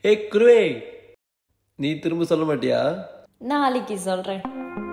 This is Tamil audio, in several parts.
ஏ குருவே நீ திரும்ப சொல்ல மாட்டியா நாளைக்கு சொல்றேன்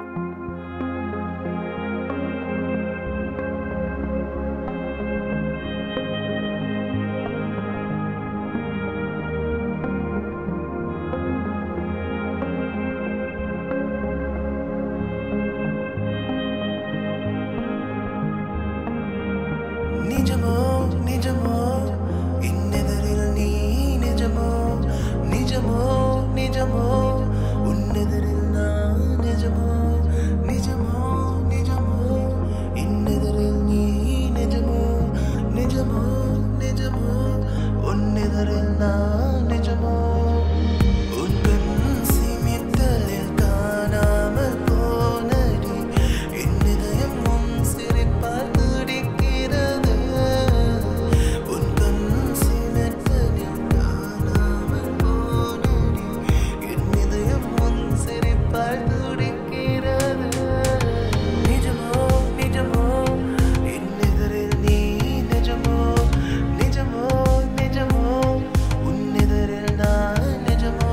நிஜமோ நிஜமோ இன்னெதிரில் நீ நிஜமோ நிஜமோ நிஜமோ உன்னெதிரில் நான் நிஜமோ நிஜமோ நிஜமோ இன்னெதிரில் நீ நிஜமோ நிஜமோ நிஜமோ உன்னெதிரில் நான் நிஜமோ உன் கண் சிமிட்டலில் காணாமல் போனடி என் இதயம் உன் சிரிப்பால் துடிக்கிறது உன் கண் சிமிட்டலில் காணாமல் போனடி என் இதயம் உன் சிரிப்பால் துடிக்கிறது நிஜமோ நிஜமோ என் எதிரில் நீ நிஜமோ நிஜமோ நிஜமோ உன் எதிரில் நான் நிஜமோ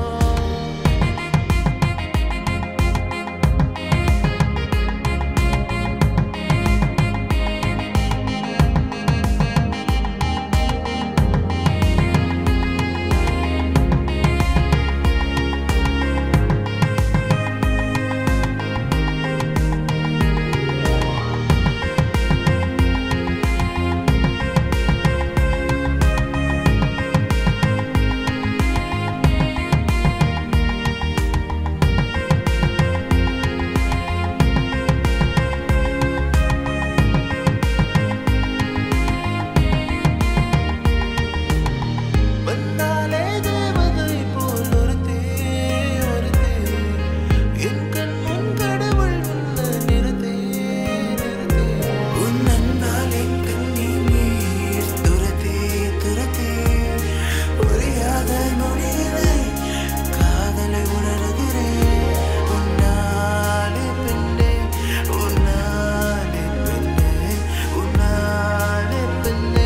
வந்தாலே தேவதை போல் ஒருத்தே ஒருத்தே என் கண் முன் கடவுள் உள்ள நிறுத்தே நிறுத்தே உன் அன்பால் என் கண்ணீர் நீர் துரத்தே துரத்தே புரியாத நொடியிலே காதலை உணர்கிறேன் உன்னாலே பெண்ணே உன்னாலே பெண்ணே உன்னாலே பெண்ணே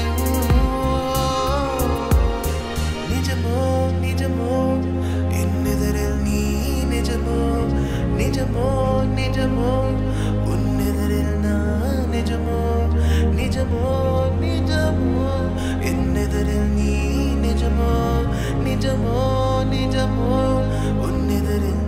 நிஜமோ நிஜமோ என்னெதிரில் நீ நிஜமோ நிஜமோ நிஜமோ உன்னெதிரில் நான் நிஜமோ நிஜமோ நிஜமோ என்னெதிரில் நீ நிஜமோ நிஜமோ நிஜமோ உன்னெதிரில்